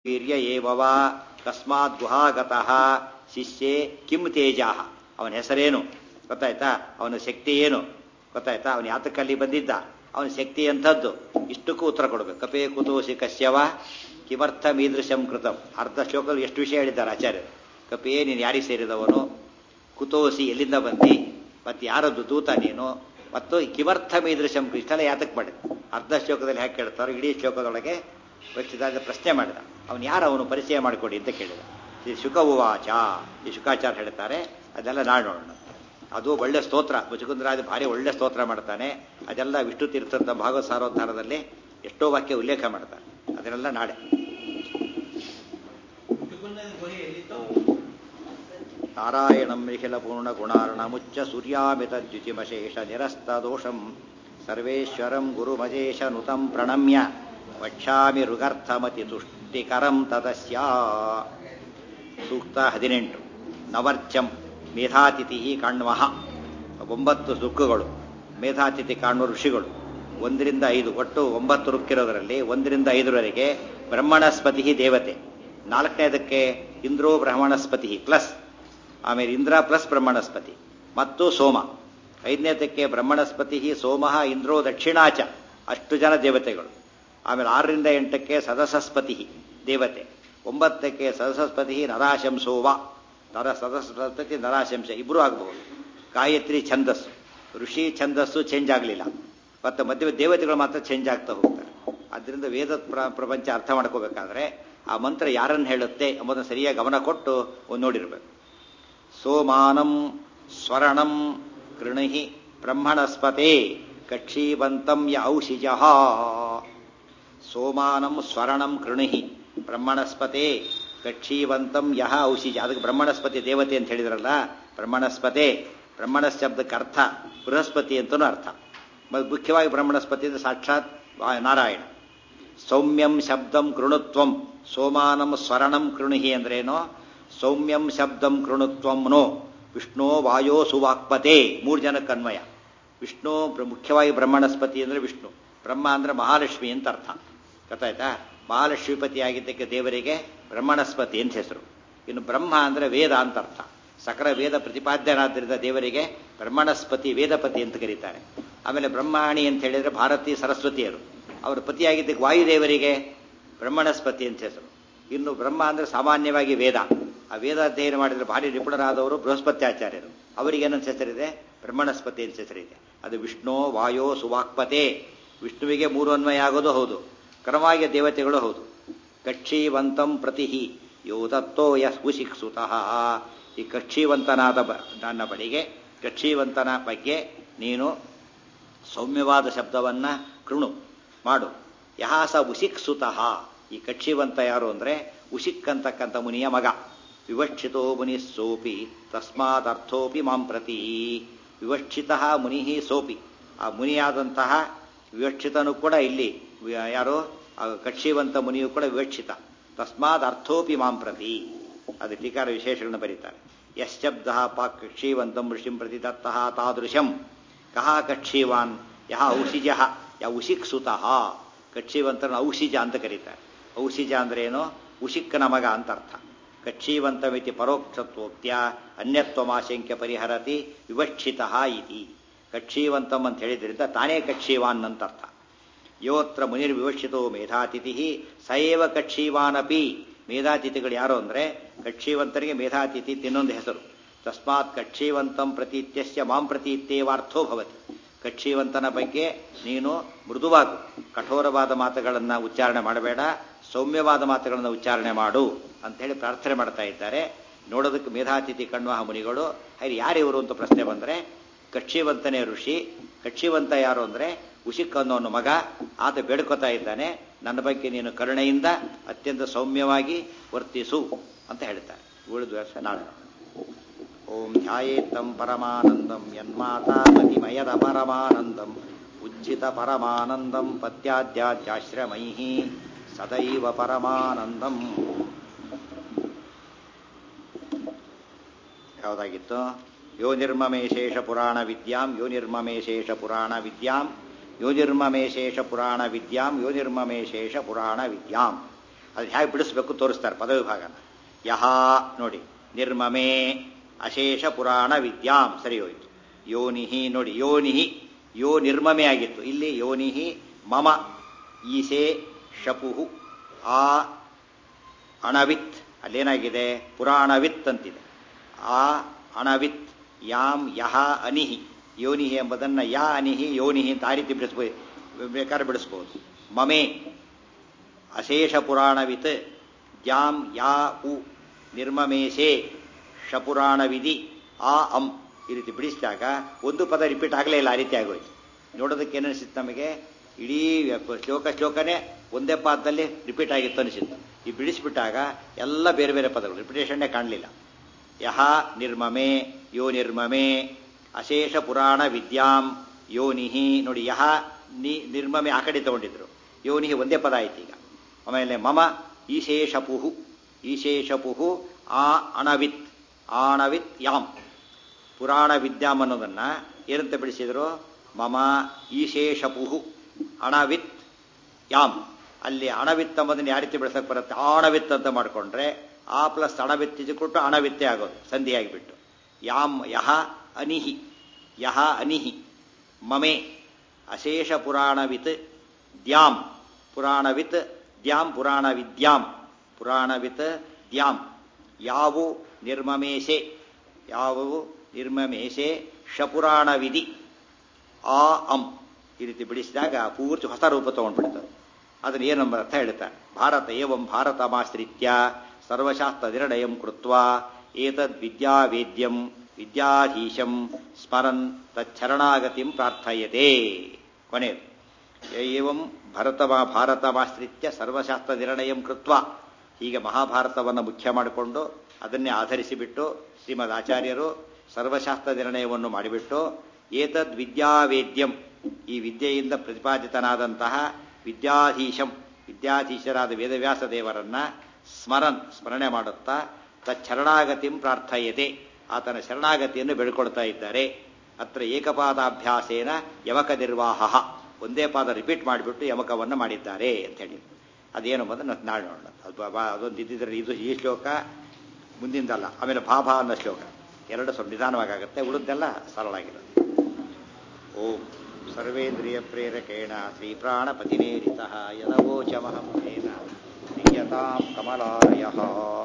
urea ಏವವ ಕಸ್ಮಾತ್ ಗುಹಾಗತಃ ಶಿಷ್ಯೆ ಕಿಂ ತೇಜಾಹ ಅವನ ಹೆಸರೇನು ಗೊತ್ತಾಯ್ತಾ ಅವನ ಶಕ್ತಿ ಏನು ಗೊತ್ತಾಯ್ತಾ ಅವನ ಯಾತಕ್ಕಲ್ಲಿ ಬಂದಿದ್ದ ಅವನ ಶಕ್ತಿ ಎಂಥದ್ದು ಇಷ್ಟಕ್ಕೂ ಉತ್ತರ ಕೊಡಬೇಕು ಕಪೇ ಕುತೋಸಿ ಕಶ್ಯವ ಕಿಮರ್ಥ ಮೀದೃಶಂ ಕೃತಂ ಅರ್ಧ ಶ್ಲೋಕದಲ್ಲಿ ಎಷ್ಟು ವಿಷಯ ಹೇಳಿದ್ದಾರೆ ಆಚಾರ್ಯರು ಕಪೇ ನೀನು ಯಾರಿಗೆ ಸೇರಿದವನು ಕುತೋಸಿ ಎಲ್ಲಿಂದ ಬಂದಿ ಮತ್ತೆ ಯಾರದ್ದು ದೂತ ನೀನು ಮತ್ತು ಕಿಮರ್ಥ ಮೀದೃಶಂ ಇಷ್ಟೆಲ್ಲ ಯಾತಕ್ಕೆ ಮಾಡಿದ ಅರ್ಧ ಶ್ಲೋಕದಲ್ಲಿ ಹೇಗೆ ಕೇಳ್ತಾರೋ ಇಡೀ ಶ್ಲೋಕದೊಳಗೆ ವ್ಯಕ್ತಿದಾದ ಪ್ರಶ್ನೆ ಮಾಡಿದ ಅವನು ಯಾರು ಅವನು ಪರಿಚಯ ಮಾಡಿಕೊಡಿ ಅಂತ ಕೇಳಿದ ಈ ಶುಕ ಉವಾಚ ಈ ಶುಕಾಚಾರ ಹೇಳ್ತಾರೆ ಅದೆಲ್ಲ ನಾಳೆ ನೋಡೋಣ ಅದು ಒಳ್ಳೆ ಸ್ತೋತ್ರ ಮುಚುಕುಂದರಾಜ ಭಾರಿ ಒಳ್ಳೆ ಸ್ತೋತ್ರ ಮಾಡ್ತಾನೆ ಅದೆಲ್ಲ ವಿಷ್ಣು ತೀರ್ಥದ ಭಾಗವತ ಸಾರೋದ್ಧಾರದಲ್ಲಿ ಎಷ್ಟೋ ವಾಕ್ಯ ಉಲ್ಲೇಖ ಮಾಡ್ತಾರೆ ಅದನ್ನೆಲ್ಲ ನಾಳೆ ನಾರಾಯಣಂ ನಿಖಿಲ ಪೂರ್ಣ ಗುಣಾರ್ಣ ಮುಚ್ಚ ಸೂರ್ಯಾಮಿತ ದ್ಯುತಿಮಶೇಷ ನಿರಸ್ತ ದೋಷಂ ಸರ್ವೇಶ್ವರಂ ಗುರುಮಜೇಶ ನುತಂ ಪ್ರಣಮ್ಯ ವಕ್ಷಾಮಿ ಋಗರ್ಥಮತಿ ತುಷ್ಟಿಕರಂ ತದಸ್ಯ ಸೂಕ್ತ ಹದಿನೆಂಟು ನವರ್ಚಂ ಮೇಧಾತಿಥಿ ಕಾಣ್ವಹ ಒಂಬತ್ತು ದುಃಖಗಳು ಮೇಧಾತಿಥಿ ಕಾಣುವ ಋಷಿಗಳು ಒಂದರಿಂದ ಐದು ಒಟ್ಟು ಒಂಬತ್ತು ರುಕ್ಕಿರೋದರಲ್ಲಿ ಒಂದರಿಂದ ಐದರವರೆಗೆ ಬ್ರಹ್ಮಣಸ್ಪತಿ ದೇವತೆ ನಾಲ್ಕನೇದಕ್ಕೆ ಇಂದ್ರೋ ಬ್ರಹ್ಮಣಸ್ಪತಿ ಪ್ಲಸ್ ಆಮೇಲೆ ಇಂದ್ರ ಪ್ಲಸ್ ಬ್ರಹ್ಮಣಸ್ಪತಿ ಮತ್ತು ಸೋಮ ಐದನೇದಕ್ಕೆ ಬ್ರಹ್ಮಣಸ್ಪತಿ ಸೋಮ ಇಂದ್ರೋ ದಕ್ಷಿಣಾಚ ಅಷ್ಟು ಜನ ದೇವತೆಗಳು ಆಮೇಲೆ ಆರರಿಂದ ಎಂಟಕ್ಕೆ ಸದಸಸ್ಪತಿ ದೇವತೆ ಒಂಬತ್ತಕ್ಕೆ ಸದಸಸ್ಪತಿ ನರಾಶಂಸೋವ ನರ ಸದಸ್ಪತಿ ನರಾಶಂಸ ಇಬ್ಬರು ಆಗಬಹುದು ಗಾಯತ್ರಿ ಛಂದಸ್ಸು ಋಷಿ ಛಂದಸ್ಸು ಚೇಂಜ್ ಆಗಲಿಲ್ಲ ಮತ್ತು ಮಧ್ಯ ದೇವತೆಗಳು ಮಾತ್ರ ಚೇಂಜ್ ಆಗ್ತಾ ಹೋಗ್ತಾರೆ ಅದರಿಂದ ವೇದ ಪ್ರಪಂಚ ಅರ್ಥ ಮಾಡ್ಕೋಬೇಕಾದ್ರೆ ಆ ಮಂತ್ರ ಯಾರನ್ನು ಹೇಳುತ್ತೆ ಎಂಬುದನ್ನು ಸರಿಯಾಗಿ ಗಮನ ಕೊಟ್ಟು ನೋಡಿರಬೇಕು ಸೋಮಾನಂ ಸ್ವರಣಂ ಕೃಣಿಹಿ ಬ್ರಹ್ಮಣಸ್ಪತೆ ಕಕ್ಷೀವಂತಂ ಯ ಔಷಿಜ ಸೋಮಾನಂ ಸ್ವರಣಂ ಕೃಣಿಹಿ ಬ್ರಹ್ಮಣಸ್ಪತೆ ಕಕ್ಷೀವಂತಂ ಯಹ ಔಷಿಜ ಅದಕ್ಕೆ ಬ್ರಹ್ಮಣಸ್ಪತಿ ದೇವತೆ ಅಂತ ಹೇಳಿದ್ರಲ್ಲ ಬ್ರಹ್ಮಣಸ್ಪತೆ ಬ್ರಹ್ಮಣ ಶಬ್ದಕ್ಕೆ ಅರ್ಥ ಬೃಹಸ್ಪತಿ ಅಂತಲೂ ಅರ್ಥ ಮತ್ತು ಮುಖ್ಯವಾಗಿ ಬ್ರಹ್ಮಣಸ್ಪತಿ ಅಂದರೆ ಸಾಕ್ಷಾತ್ ನಾರಾಯಣ ಸೌಮ್ಯಂ ಶಬ್ದಂ ಕೃಣುತ್ವಂ ಸೋಮಾನಂ ಸ್ವರಣಂ ಕೃಣಿಹಿ ಅಂದ್ರೇನೋ ಸೌಮ್ಯಂ ಶಬ್ದಂ ಕೃಣುತ್ವಂ ನೋ ವಿಷ್ಣು ವಾಯೋ ಸುವಾಕ್ಪತೆ ಮೂರು ಜನಕ್ಕೆ ಅನ್ವಯ ವಿಷ್ಣು ಮುಖ್ಯವಾಗಿ ಬ್ರಹ್ಮಣಸ್ಪತಿ ಅಂದರೆ ವಿಷ್ಣು ಬ್ರಹ್ಮ ಅಂದರೆ ಮಹಾಲಕ್ಷ್ಮಿ ಅಂತ ಅರ್ಥ ಗೊತ್ತಾಯ್ತಾ ಮಹಾಲಕ್ಷ್ಮೀಪತಿ ಆಗಿದ್ದಕ್ಕೆ ದೇವರಿಗೆ ಬ್ರಹ್ಮಣಸ್ಪತಿ ಅಂತ ಹೆಸರು ಇನ್ನು ಬ್ರಹ್ಮ ಅಂದರೆ ವೇದ ಅಂತ ಅರ್ಥ ಸಕಲ ವೇದ ಪ್ರತಿಪಾದ್ಯನಾದ್ದರಿಂದ ದೇವರಿಗೆ ಬ್ರಹ್ಮಣಸ್ಪತಿ ವೇದಪತಿ ಅಂತ ಕರೀತಾರೆ ಆಮೇಲೆ ಬ್ರಹ್ಮಾಣಿ ಅಂತ ಹೇಳಿದರೆ ಭಾರತೀಯ ಸರಸ್ವತಿಯರು ಅವರ ಪತಿಯಾಗಿದ್ದಕ್ಕೆ ವಾಯುದೇವರಿಗೆ ಬ್ರಹ್ಮಣಸ್ಪತಿ ಅಂತ ಹೆಸರು ಇನ್ನು ಬ್ರಹ್ಮ ಅಂದರೆ ಸಾಮಾನ್ಯವಾಗಿ ವೇದ ಆ ವೇದ ಅಧ್ಯಯನ ಮಾಡಿದರೆ ಭಾರಿ ನಿಪುಣರಾದವರು ಬೃಹಸ್ಪತ್ಯಾಚಾರ್ಯರು ಅವರಿಗೆ ಏನಂತ ಹೆಸರಿದೆ ಬ್ರಹ್ಮಣಸ್ಪತಿ ಅಂತ ಹೆಸರಿದೆ ಅದು ವಿಷ್ಣು ವಾಯೋ ಸುವಾಕ್ಪತೆ ವಿಷ್ಣುವಿಗೆ ಮೂರು ಅನ್ವಯ ಆಗೋದು ಹೌದು ಕ್ರಮವಾಗಿ ದೇವತೆಗಳು ಹೌದು ಕಕ್ಷೀವಂತಂ ಪ್ರತಿಹಿ ಯೋ ತತ್ತೋ ಯಸ್ ಉಶಿಕ್ಸುತಃ ಈ ಕಕ್ಷೀವಂತನಾದ ನನ್ನ ಬಳಿಗೆ ಕಕ್ಷೀವಂತನ ಬಗ್ಗೆ ನೀನು ಸೌಮ್ಯವಾದ ಶಬ್ದವನ್ನ ಕೃಣು ಮಾಡು ಯಹಾಸ ಉಶಿಕ್ಸುತಃ ಈ ಕಕ್ಷಿವಂತ ಯಾರು ಅಂದ್ರೆ ಉಶಿಕ್ ಅಂತಕ್ಕಂಥ ಮುನಿಯ ಮಗ ವಿವಕ್ಷಿತೋ ಮುನಿ ಸೋಪಿ ತಸ್ಮಾತ್ ಅರ್ಥೋಪಿ ಮಾಂ ಪ್ರತಿ ವಿವಕ್ಷಿತ ಮುನಿ ಸೋಪಿ ಆ ಮುನಿಯಾದಂತಹ ವಿವಕ್ಷಿತನು ಕೂಡ ಇಲ್ಲಿ ಯಾರು ಕಕ್ಷಿವಂತ ಮುನಿಯು ಕೂಡ ವಿವಕ್ಷಿತ ತಸ್ಮಾತ್ ಅರ್ಥೋಪಿ ಮಾಂ ಪ್ರತಿ ಅದು ಟೀಕಾರ ವಿಶೇಷಗಳನ್ನು ಬರೀತಾರೆ ಯಶ್ಶಬ್ದ ಪಾಕ್ ಕಕ್ಷೀವಂತಂ ಋಷಿಂ ಪ್ರತಿ ದತ್ತಃ ತಾದೃಶಂ ಕಹ ಕಕ್ಷೀವಾನ್ ಯಹ ಔಷಿಜ ಯ ಉಶಿಕ್ಸುತಃ ಕಕ್ಷೀವಂತನ ಔಷಿಜ ಅಂತ ಕರೀತಾರೆ ಔಷಿಜ ಅಂದ್ರೆ ಏನು ಉಶಿಕ್ಕನ ಮಗ ಅಂತ ಅರ್ಥ ಕಕ್ಷೀವಂತಮಿತಿ ಪರೋಕ್ಷತ್ವೋಕ್ತ್ಯ ಅನ್ಯತ್ವಮಾಶಂಕ್ಯ ಪರಿಹರತಿ ವಿವಕ್ಷಿತ ಇತಿ ಕಕ್ಷೀವಂತಂ ಅಂತ ಹೇಳಿದ್ರಿಂದ ತಾನೇ ಕಕ್ಷೀವಾನ್ ಅಂತ ಅರ್ಥ ಯೋತ್ರ ಮುನಿರ್ವಿವಕ್ಷಿತೋ ಮೇಧಾತಿಥಿ ಸಯೇವ ಕಕ್ಷೀವಾನಪಿ ಮೇಧಾತಿಥಿಗಳು ಯಾರು ಅಂದ್ರೆ ಕಕ್ಷೀವಂತರಿಗೆ ಮೇಧಾತಿಥಿ ಇನ್ನೊಂದು ಹೆಸರು ತಸ್ಮಾತ್ ಕಕ್ಷೀವಂತಂ ಪ್ರತೀತ್ಯಸ್ಯ ಮಾಂ ಪ್ರತೀತ್ಯೇವಾರ್ಥೋ ಭವತಿ ಕಕ್ಷೀವಂತನ ಬಗ್ಗೆ ನೀನು ಮೃದುವಾಗು ಕಠೋರವಾದ ಮಾತುಗಳನ್ನು ಉಚ್ಚಾರಣೆ ಮಾಡಬೇಡ ಸೌಮ್ಯವಾದ ಮಾತುಗಳನ್ನು ಉಚ್ಚಾರಣೆ ಮಾಡು ಅಂತ ಹೇಳಿ ಪ್ರಾರ್ಥನೆ ಮಾಡ್ತಾ ಇದ್ದಾರೆ ನೋಡೋದಕ್ಕೆ ಮೇಧಾತಿಥಿ ಕಣ್ವ ಮುನಿಗಳು ಹಾಗೆ ಯಾರಿವರು ಅಂತ ಪ್ರಶ್ನೆ ಬಂದರೆ ಕಕ್ಷಿವಂತನೇ ಋಷಿ ಕಕ್ಷಿವಂತ ಯಾರು ಅಂದರೆ ಉಶಿಕ್ ಅನ್ನೋನು ಮಗ ಆತ ಬೇಡ್ಕೋತಾ ಇದ್ದಾನೆ ನನ್ನ ಬಗ್ಗೆ ನೀನು ಕರುಣೆಯಿಂದ ಅತ್ಯಂತ ಸೌಮ್ಯವಾಗಿ ವರ್ತಿಸು ಅಂತ ಹೇಳ್ತಾರೆ ಉಳಿದ ವರ್ಷ ನಾಳೆ ಓಂ ಧ್ಯಾಯೇತ್ತಂ ಪರಮಾನಂದಂ ಯನ್ಮಾತಾ ಮತಿಮಯದ ಪರಮಾನಂದಂ ಉಜ್ಜಿತ ಪರಮಾನಂದಂ ಪತ್ಯಾದ್ಯಾಶ್ರಮೈ ಸದೈವ ಪರಮಾನಂದಂ ಯಾವುದಾಗಿತ್ತು ಯೋ ನಿರ್ಮಮೇಶೇಷ ಪುರಾಣ ವಿದ್ಯಾಂ ಯೋ ನಿರ್ಮಮೇಶೇಷ ಪುರಾಣ ವಿದ್ಯಾಂ ಯೋ ನಿರ್ಮಮೇಶೇಷ ಪುರಾಣ ವಿದ್ಯಾಂ ಯೋ ನಿರ್ಮಮೇಶೇಷ ಪುರಾಣ ವಿದ್ಯಾಂ ಅದು ಹೇಗೆ ಬಿಡಿಸ್ಬೇಕು ತೋರಿಸ್ತಾರೆ ಪದವಿಭಾಗನ ಯಹ ನೋಡಿ ನಿರ್ಮಮೆ ಅಶೇಷ ಪುರಾಣ ವಿದ್ಯಾಂ ಸರಿ ಹೋಯ್ತು ಯೋನಿಹಿ ನೋಡಿ ಯೋನಿಹಿ ಯೋ ನಿರ್ಮಮೆ ಆಗಿತ್ತು ಇಲ್ಲಿ ಯೋನಿಹಿ ಮಮ ಈಸೆ ಶಪುಹು ಆ ಅಣವಿತ್ ಅಲ್ಲೇನಾಗಿದೆ ಪುರಾಣವಿತ್ ಅಂತಿದೆ ಆ ಅಣವಿತ್ ಯಾಮ್ ಯಹ ಅನಿಹಿ ಯೋನಿಹಿ ಎಂಬುದನ್ನು ಯಾ ಅನಿಹಿ ಯೋನಿಹಿ ಅಂತ ಆ ರೀತಿ ಬಿಡಿಸ್ಬೋದು ಬೇಕಾದ್ರೆ ಬಿಡಿಸ್ಬೋದು ಮಮೆ ಅಶೇಷ ಪುರಾಣವಿತ್ ಜ್ಯಾಂ ಯಾ ಉ ನಿರ್ಮಮೇಶೆ ಶಪುರಾಣವಿಧಿ ಆ ಅಂ ಈ ರೀತಿ ಬಿಡಿಸಿದಾಗ ಒಂದು ಪದ ರಿಪೀಟ್ ಆಗಲೇ ಇಲ್ಲ ಆ ರೀತಿ ಆಗೋಯ್ತು ನೋಡೋದಕ್ಕೆ ಏನನಿಸಿತ್ತು ನಮಗೆ ಇಡೀ ಶ್ಲೋಕ ಶ್ಲೋಕನೇ ಒಂದೇ ಪಾದದಲ್ಲಿ ರಿಪೀಟ್ ಆಗಿತ್ತು ಅನಿಸಿತ್ತು ಈ ಬಿಡಿಸಿಬಿಟ್ಟಾಗ ಎಲ್ಲ ಬೇರೆ ಬೇರೆ ಪದಗಳು ರಿಪಿಟೇಷನ್ನೇ ಕಾಣಲಿಲ್ಲ ಯಹ ನಿರ್ಮಮೆ ಯೋ ನಿರ್ಮಮೆ ಅಶೇಷ ಪುರಾಣ ವಿದ್ಯಾಂ ಯೋನಿಹಿ ನೋಡಿ ಯಹ ನಿ ನಿರ್ಮಮೆ ಆ ಕಡೆ ತಗೊಂಡಿದ್ರು ಯೋನಿಹಿ ಒಂದೇ ಪದ ಆಯ್ತು ಈಗ ಆಮೇಲೆ ಮಮ ಈಶೇಷಪುಹು ಈಶೇಷಪುಹು ಆ ಅಣವಿತ್ ಆಣವಿತ್ ಯಾಮ್ ಪುರಾಣ ವಿದ್ಯಾಮ್ ಅನ್ನೋದನ್ನ ಏನಂತ ಬಿಡಿಸಿದ್ರು ಮಮ ಈಶೇಷಪುಹು ಅಣವಿತ್ ಯಾಮ್ ಅಲ್ಲಿ ಅಣವಿತ್ ಎಂಬುದನ್ನು ಯಾವ ರೀತಿ ಬೆಳೆಸಕ್ಕೆ ಬರುತ್ತೆ ಆಣವಿತ್ ಅಂತ ಮಾಡಿಕೊಂಡ್ರೆ ಆ ಪ್ಲಸ್ ಅಣವಿತ್ ಕೊಟ್ಟು ಅಣವಿತ್ತೆ ಆಗೋದು ಸಂಧಿಯಾಗಿಬಿಟ್ಟು ಯಾಮ್ ಯಹ ಅನಿಹಿ ಯಹ ಅನಿಹಿ ಮಮೆ ಅಶೇಷ ಪುರಾಣವಿತ್ ದ್ಯಾಂ ಪುರಾಣವಿತ್ ದ್ಯಾಂ ಪುರಾಣ ವಿದ್ಯಾಂ ಪುರಾಣವಿತ್ ದ್ಯಾಂ ಯಾವು ನಿರ್ಮಮೇಶೆ ಯಾವುವು ನಿರ್ಮಮೇಶೆ ಶಪುರಾಣ ವಿಧಿ ಆ ಅಂ ಈ ರೀತಿ ಬಿಡಿಸಿದಾಗ ಪೂರ್ತಿ ಹೊಸ ರೂಪ ತಗೊಂಡ್ಬಿಡ್ತದೆ ಅದನ್ನ ಏನು ಅರ್ಥ ಹೇಳ್ತಾರೆ ಭಾರತ ಏವಂ ಭಾರತಮಾಶ್ರಿತ್ಯ ಸರ್ವಶಾಸ್ತ್ರ ನಿರ್ಣಯಂ ಕೃತ್ವ ಏತದ್ ವಿದ್ಯಾವೇದ್ಯಂ ವಿದ್ಯಾಧೀಶಂ ಸ್ಮರನ್ ತಚ್ಚರಣಾಗತಿಂ ಪ್ರಾರ್ಥಯತೆ ಕೊನೆಯದು ಏವಂ ಭರತ ಭಾರತಮಾಶ್ರಿತ್ಯ ಸರ್ವಶಾಸ್ತ್ರ ನಿರ್ಣಯಂ ಕೃತ್ವ ಹೀಗೆ ಮಹಾಭಾರತವನ್ನು ಮುಖ್ಯ ಮಾಡಿಕೊಂಡು ಅದನ್ನೇ ಆಧರಿಸಿಬಿಟ್ಟು ಶ್ರೀಮದ್ ಆಚಾರ್ಯರು ಸರ್ವಶಾಸ್ತ್ರ ನಿರ್ಣಯವನ್ನು ಮಾಡಿಬಿಟ್ಟು ಏತದ್ ವಿದ್ಯಾವೇದ್ಯಂ ಈ ವಿದ್ಯೆಯಿಂದ ಪ್ರತಿಪಾದಿತನಾದಂತಹ ವಿದ್ಯಾಧೀಶಂ ವಿದ್ಯಾಧೀಶರಾದ ವೇದವ್ಯಾಸ ದೇವರನ್ನ ಸ್ಮರನ್ ಸ್ಮರಣೆ ಮಾಡುತ್ತಾ ತಚ್ಚರಣಾಗತಿಂ ಪ್ರಾರ್ಥಯತೆ ಆತನ ಶರಣಾಗತಿಯನ್ನು ಬೆಳ್ಕೊಳ್ತಾ ಇದ್ದಾರೆ ಅತ್ರ ಏಕಪಾದಾಭ್ಯಾಸೇನ ಯಮಕ ನಿರ್ವಾಹ ಒಂದೇ ಪಾದ ರಿಪೀಟ್ ಮಾಡಿಬಿಟ್ಟು ಯಮಕವನ್ನು ಮಾಡಿದ್ದಾರೆ ಅಂತ ಹೇಳಿ ಅದೇನು ಬಂದು ನಾಳೆ ನೋಡೋಣ ಅದು ಅದೊಂದು ಇದ್ದಿದ್ರೆ ಇದು ಈ ಶ್ಲೋಕ ಮುಂದಿಂದಲ್ಲ ಆಮೇಲೆ ಭಾಭಾ ಅನ್ನೋ ಶ್ಲೋಕ ಎರಡು ಸ್ವಲ್ಪ ನಿಧಾನವಾಗುತ್ತೆ ಉಳಿದೆಲ್ಲ ಸರಳ ಆಗಿರೋದು ಓಂ ಸರ್ವೇಂದ್ರಿಯ ಪ್ರೇರಕೇಣ ಶ್ರೀ ಪ್ರಾಣಪತಿನೇರಿತ ಯದವೋಚಮಹಂ ಪ್ರೇನ ಕ್ರಿಯತಾಂ ಕಮಲಾಲಯ